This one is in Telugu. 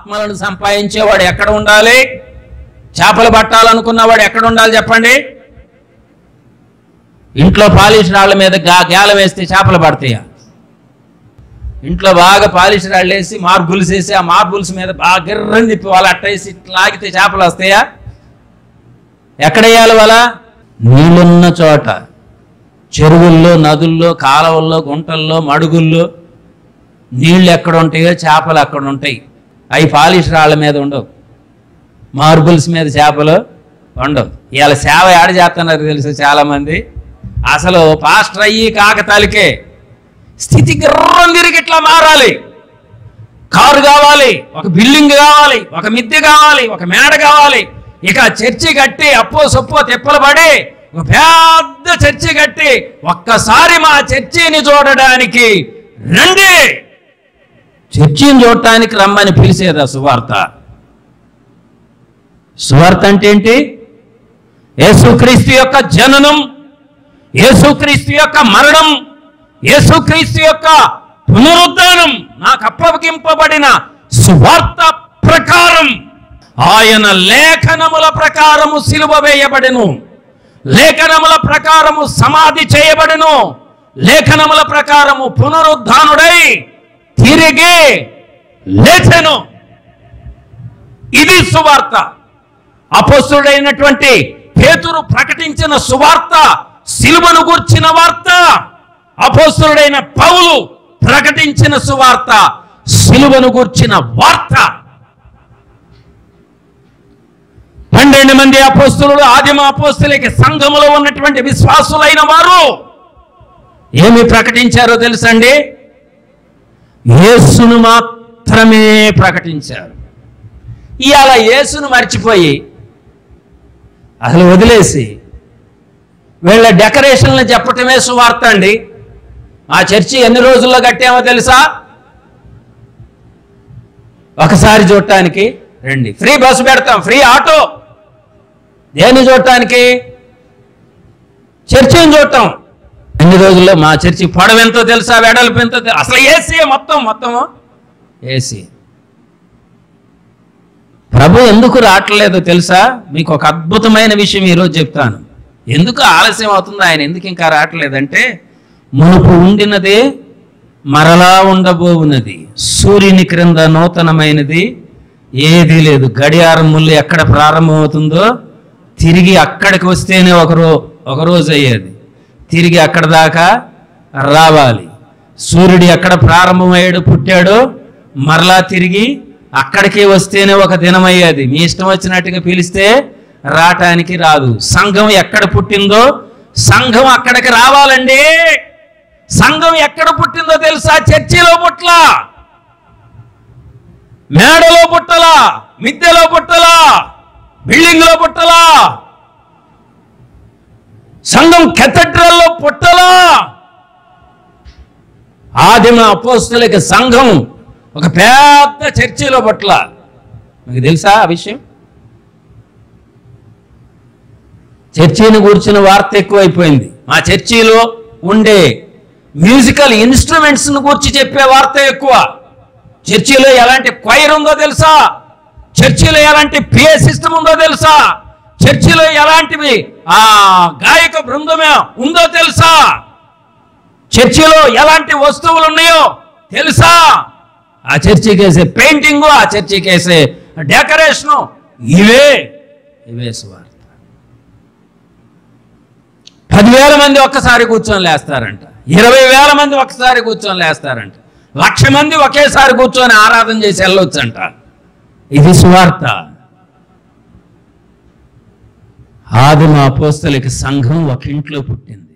ఆత్మలను సంపాదించేవాడు ఎక్కడ ఉండాలి చేపలు పట్టాలనుకున్నవాడు ఎక్కడ ఉండాలి చెప్పండి ఇంట్లో పాలిష్ రాళ్ళ మీద గా గేల వేస్తే చేపలు పడతాయా ఇంట్లో బాగా పాలిష్ రాళ్ళు వేసి మార్బుల్స్ వేసి ఆ మార్బుల్స్ మీద బాగా గిర్రని తిప్పి వాళ్ళు అట్టేసి ఇట్లా లాగితే చేపలు వస్తాయా ఎక్కడ వేయాలి వాళ్ళ నీళ్ళున్న చోట చెరువుల్లో నదుల్లో కాలువల్లో గుంటల్లో మడుగుల్లో నీళ్ళు ఎక్కడ ఉంటాయో చేపలు అక్కడ ఉంటాయి అవి పాలిష్ రాళ్ళ మీద ఉండవు మార్బుల్స్ మీద చేపలు ఉండవు ఇవాళ సేవ ఏడ చేస్తున్నారు తెలుసు చాలామంది అసలు పాస్టర్ అయ్యి కాకతాలికే స్థితి గిర్రం తిరిగి ఇట్లా మారాలి కారు కావాలి ఒక బిల్డింగ్ కావాలి ఒక మిద్దె కావాలి ఒక మేడ కావాలి ఇక చర్చి కట్టి అప్పో సొప్పో తిప్పలు పడి ఒక పెద్ద చర్చి కట్టి ఒక్కసారి మా చర్చిని చూడడానికి రండి చర్చిని చూడటానికి రమ్మని పిలిచేదా సువార్త సువార్త అంటే ఏంటి యేసుక్రీస్తు యొక్క జననం యేసుక్రీస్తు యొక్క మరణం యేసుక్రీస్తు యొక్క పునరుద్ధానం నాకు అప్పగింపబడిన సువార్త ప్రకారం ఆయన లేఖనముల ప్రకారము సిలువ వేయబడెను లేఖనముల ప్రకారము సమాధి చేయబడెను లేఖనముల ప్రకారము పునరుద్ధానుడై తిరిగి లేచెను ఇది సువార్త అపోస్తుడైనటువంటి పేతురు ప్రకటించిన సువార్త సిలువను గూర్చిన వార్త అపోస్తుడైన పౌలు ప్రకటించిన సువార్త సిలువను గూర్చిన వార్త పన్నెండు మంది అపోస్తులు ఆదిమ అపోస్తులకి సంఘములో ఉన్నటువంటి విశ్వాసులైన వారు ఏమి ప్రకటించారో తెలుసండి యేసును మాత్రమే ప్రకటించారు ఇవాళ యేసును మర్చిపోయి అసలు వదిలేసి వీళ్ళ డెకరేషన్లు చెప్పటమే సువార్త అండి ఆ చర్చి ఎన్ని రోజుల్లో కట్టామో తెలుసా ఒకసారి చూడటానికి రండి ఫ్రీ బస్సు పెడతాం ఫ్రీ ఆటో దేన్ని చూడటానికి చర్చిని చూడటం ఎన్ని రోజుల్లో మా చర్చి పొడవు ఎంతో తెలుసా వెడల్పు ఎంతో తె- అసలు ఏసీ మొత్తం మొత్తం ఏసీ ప్రభు ఎందుకు రావట్లేదో తెలుసా మీకు ఒక అద్భుతమైన విషయం ఈరోజు చెప్తాను ఎందుకు ఆలస్యం అవుతుంది ఆయన ఎందుకు ఇంకా రావట్లేదంటే మునుపు ఉండినదే మరలా ఉండబోవున్నది సూర్యుని క్రింద నూతనమైనది ఏదీ లేదు గడియారం ముళ్ళు ఎక్కడ ప్రారంభమవుతుందో తిరిగి అక్కడికి వస్తేనే ఒక రో ఒక రోజు అయ్యేది తిరిగి అక్కడ దాకా రావాలి సూర్యుడు ఎక్కడ ప్రారంభమయ్యాడు పుట్టాడో మరలా తిరిగి అక్కడికి వస్తేనే ఒక దినం అయ్యేది మీ ఇష్టం వచ్చినట్టుగా పిలిస్తే రావటానికి రాదు సంఘం ఎక్కడ పుట్టిందో సంఘం అక్కడికి రావాలండి సంఘం ఎక్కడ పుట్టిందో తెలుసా చర్చిలో పుట్ల మేడలో పుట్టలా మిద్దెలో పుట్టలా బిల్డింగ్ లో పుట్టలా సంఘం కెథడ్రల్లో పుట్టలా ఆదిమ అపోస్తులకి సంఘం ఒక పెద్ద చర్చిలో పుట్ల మీకు తెలుసా ఆ విషయం చర్చిని కూర్చున్న వార్త ఎక్కువైపోయింది మా చర్చిలో ఉండే మ్యూజికల్ ఇన్స్ట్రుమెంట్స్ గురించి చెప్పే వార్త ఎక్కువ చర్చిలో ఎలాంటి క్వైర్ ఉందో తెలుసా చర్చిలో ఎలాంటి పిఏ సిస్టమ్ ఉందో తెలుసా చర్చిలో ఎలాంటివి ఆ గాయక బృందమే ఉందో తెలుసా చర్చిలో ఎలాంటి వస్తువులు ఉన్నాయో తెలుసా ఆ చర్చికి వేసే పెయింటింగ్ ఆ చర్చికి వేసే డెకరేషను ఇవే ఇవే సువార్త పదివేల మంది ఒక్కసారి కూర్చొని లేస్తారంట ఇరవై వేల మంది ఒక్కసారి కూర్చొని లేస్తారంట లక్ష మంది ఒకేసారి కూర్చొని ఆరాధన చేసి వెళ్ళొచ్చంట ఇది సువార్త ఆదిమ అపోస్తలికి సంఘం ఒక ఇంట్లో పుట్టింది